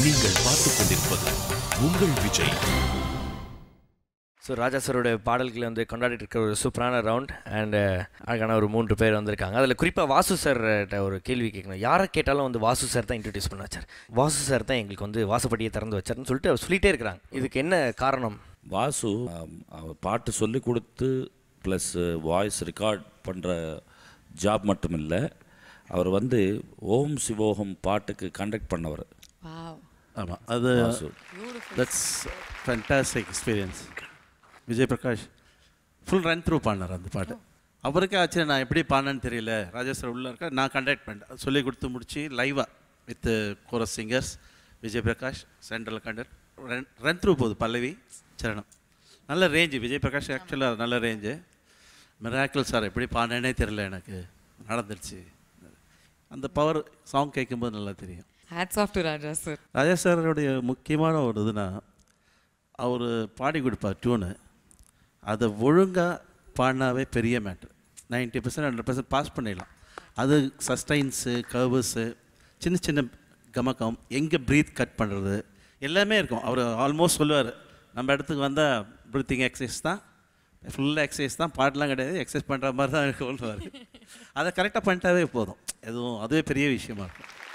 நீங்கள் பார்த்துக் கொண்டிருப்பது உங்கள் விஜய் ஸோ ராஜா சாரோட பாடல்களை வந்து கொண்டாடிட்டு இருக்க ஒரு சூப்பரான ரவுண்ட் அண்ட் அழகான ஒரு மூன்று பேர் வந்திருக்காங்க அதில் குறிப்பாக வாசு சார்கிட்ட ஒரு கேள்வி கேட்கணும் யாரை கேட்டாலும் வந்து வாசு சார் தான் இன்ட்ரடியூஸ் பண்ண வச்சார் வாசு சார் தான் எங்களுக்கு வந்து வாசப்படியை திறந்து வச்சார்னு சொல்லிட்டு அவர் சொல்லிட்டே இருக்கிறாங்க இதுக்கு என்ன காரணம் வாசு ஆம், அவர் பாட்டு சொல்லி கொடுத்து ப்ளஸ் வாய்ஸ் ரெக்கார்ட் பண்ணுற ஜாப் மட்டும் இல்லை அவர் வந்து ஓம் சிவோகம் பாட்டுக்கு கண்டக்ட் பண்ணவர் Wow. ஆமாம் அது Vasu that's fantastic experience Vijay Prakash full run through பாடினார் அந்த பாட்டு அவருக்கே ஆச்சு நான் எப்படி பாடினேன்னு தெரியல ராஜா சார் உள்ள இருக்க நான் கண்டக்ட் பண்ணிட்டேன் சொல்லி கொடுத்து முடிச்சு லைவாக with chorus singers Vijay Prakash central conduct run run through போகுது பல்லவி சரணம் நல்ல ரேஞ்சு விஜய் பிரகாஷ் ஆக்சுவலாக நல்ல ரேஞ்சு மிராக்கிள் சார் எப்படி பாடினேனே தெரியல எனக்கு நடந்துருச்சு அந்த பவர் சாங் கேட்கும்போது நல்லா தெரியும் Hats off to Raja sir. ராஜா சாரோடைய முக்கியமான ஒரு இதுனா அவர் பாடி கொடுப்பார் டியூனு அதை ஒழுங்காக பாடினாவே பெரிய matter 90% percent hundred percent pass பண்ணிடலாம் அது சஸ்டைன்ஸு கர்வஸு சின்ன சின்ன கமக்கம் எங்கே ப்ரீத் கட் பண்ணுறது எல்லாமே இருக்கும் அவர் ஆல்மோஸ்ட் சொல்லுவார் நம்ம இடத்துக்கு வந்தால் ப்ரீத்திங் எக்ஸசைஸ் தான் ஃபுல்லாக எக்ஸசைஸ் தான் பாட்டெலாம் கிடையாது எக்ஸசைஸ் பண்ணுற மாதிரி தான் சொல்லுவார் அதை கரெக்டாக பண்ணிட்டாவே போதும் எதுவும் அதுவே பெரிய விஷயமா இருக்கும்